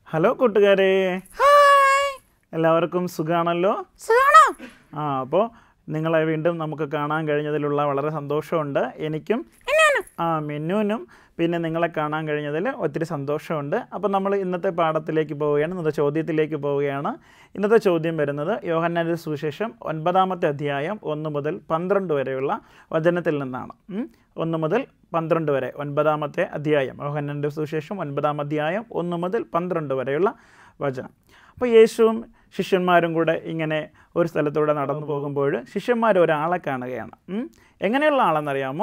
Hello കൂട്ടുകാരെ hi എല്ലാവർക്കും സുഖാണല്ലോ സുഖാണോ ആ അപ്പോൾ നിങ്ങളെ വീണ്ടും നമുക്ക് കാണാൻ കഴിഞ്ഞതിലുള്ള വളരെ സന്തോഷമുണ്ട് എനിക്കും എന്നാണ് ആ മിന്നുവിനും പിന്നെ നിങ്ങളെ കാണാൻ കഴിഞ്ഞതിൽ ഒത്തിരി സന്തോഷമുണ്ട് അപ്പോൾ നമ്മൾ ഇന്നത്തെ പാഠത്തിലേക്ക് പോവുകയാണ് ഇന്നത്തെ ചോദ്യത്തിലേക്ക് പോവുകയാണ് ഇന്നത്തെ ചോദ്യം വരുന്നത് യോഹന്നാൻ്റെ സുവിശേഷം ഒൻപതാമത്തെ അധ്യായം ഒന്ന് മുതൽ പന്ത്രണ്ട് വരെയുള്ള വചനത്തിൽ നിന്നാണ് ഉം. ഒന്ന് മുതൽ പന്ത്രണ്ട് വരെ ഒൻപതാമത്തെ അധ്യായം യോഹന്നാൻ്റെ സുവിശേഷം ഒൻപതാം അധ്യായം ഒന്ന് മുതൽ പന്ത്രണ്ട് വരെയുള്ള വചനം അപ്പോൾ യേശുവും ശിഷ്യന്മാരും കൂടെ ഇങ്ങനെ ഒരു സ്ഥലത്തൂടെ നടന്നു പോകുമ്പോൾ ശിഷ്യന്മാർ ഒരാളെ കാണുകയാണ് ഉം. എങ്ങനെയുള്ള ആളെന്നറിയാമോ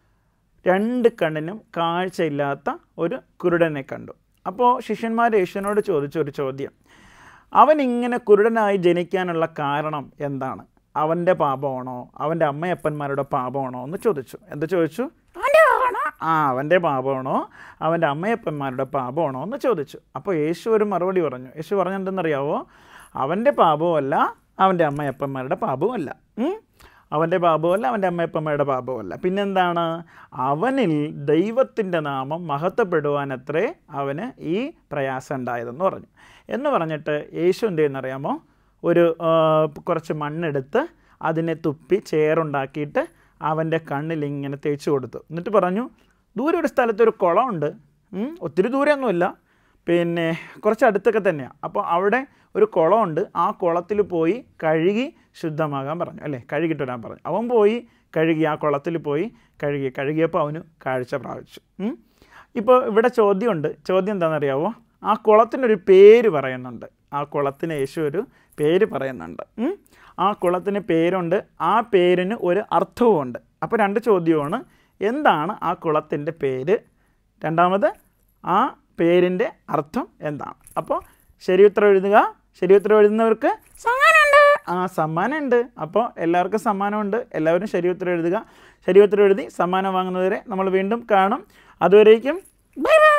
രണ്ട് കണ്ണിനും കാഴ്ചയില്ലാത്ത ഒരു കുരുടനെ കണ്ടു അപ്പോൾ ശിഷ്യന്മാർ യേശുവിനോട് ചോദിച്ച ഒരു ചോദ്യം അവൻ ഇങ്ങനെ കുരുടനായി ജനിക്കാനുള്ള കാരണം എന്താണ് അവൻ്റെ പാപമാണോ അവൻ്റെ അമ്മയപ്പന്മാരുടെ പാപമാണോ എന്ന് ചോദിച്ചു എന്ത് ചോദിച്ചു അവൻ്റെ ആണോ ആ അവൻ്റെ പാപമാണോ അവൻ്റെ അമ്മയപ്പന്മാരുടെ പാപമാണോ എന്ന് ചോദിച്ചു അപ്പോൾ യേശു ഒരു മറുപടി പറഞ്ഞു യേശു പറഞ്ഞെന്തെന്നറിയാവോ അവൻ്റെ പാപവുമല്ല അവൻ്റെ അമ്മയപ്പന്മാരുടെ പാപവുമല്ല ഉം? അവൻ്റെ പാപവുമല്ല അവൻ്റെ അമ്മയപ്പന്മാരുടെ പാപവുമല്ല പിന്നെന്താണ് അവനിൽ ദൈവത്തിൻ്റെ നാമം മഹത്വപ്പെടുവാനത്രേ അവന് ഈ പ്രയാസം ഉണ്ടായതെന്ന് പറഞ്ഞു എന്ന് പറഞ്ഞിട്ട് യേശു എന്ത് ചെയ്യുന്നറിയാമോ ഒരു ആ, കുറച്ച് മണ്ണെടുത്ത് അതിനെ തുപ്പി ചേറുണ്ടാക്കിയിട്ട് അവൻ്റെ കണ്ണിൽ ഇങ്ങനെ തേച്ച് കൊടുത്തു എന്നിട്ട് പറഞ്ഞു ദൂരെ ഒരു സ്ഥലത്ത് ഒരു കുളമുണ്ട് ഉം, ഒത്തിരി ദൂരമൊന്നുമില്ല പിന്നെ കുറച്ച് അടുത്തൊക്കെ തന്നെയാണ് അപ്പോൾ അവിടെ ഒരു കുളമുണ്ട് ആ കുളത്തിൽ പോയി കഴുകി ശുദ്ധമാകാൻ പറഞ്ഞു അല്ലേ കഴുകിയിട്ട് വരാൻ പറഞ്ഞു അവൻ പോയി കഴുകി ആ കുളത്തിൽ പോയി കഴുകി കഴുകിയപ്പോൾ അവന് കാഴ്ച പ്രാപിച്ചു ഉം. ഇപ്പോൾ ഇവിടെ ചോദ്യമുണ്ട് ചോദ്യം എന്താണെന്നറിയാവോ ആ കുളത്തിനൊരു പേര് പറയുന്നുണ്ട് ആ കുളത്തിന് യേശു ഒരു പേര് പറയുന്നുണ്ട് ഉം. ആ കുളത്തിന് പേരുണ്ട് ആ പേരിന് ഒരു അർത്ഥവും ഉണ്ട് അപ്പോൾ രണ്ട് ചോദ്യമാണ് എന്താണ് ആ കുളത്തിൻ്റെ പേര് രണ്ടാമത് ആ പേരിൻ്റെ അർത്ഥം എന്താണ് അപ്പോൾ ശരി ഉത്തരം എഴുതുക ശരി ഉത്തരം എഴുതുന്നവർക്ക് സമ്മാനമുണ്ട് ആ സമ്മാനമുണ്ട് അപ്പോൾ എല്ലാവർക്കും സമ്മാനമുണ്ട് എല്ലാവരും ശരി ഉത്തരം എഴുതുക ശരി ഉത്തരം എഴുതി സമ്മാനം വാങ്ങുന്നവരെ നമ്മൾ വീണ്ടും കാണും അതുവരേക്കും ബൈ ബൈ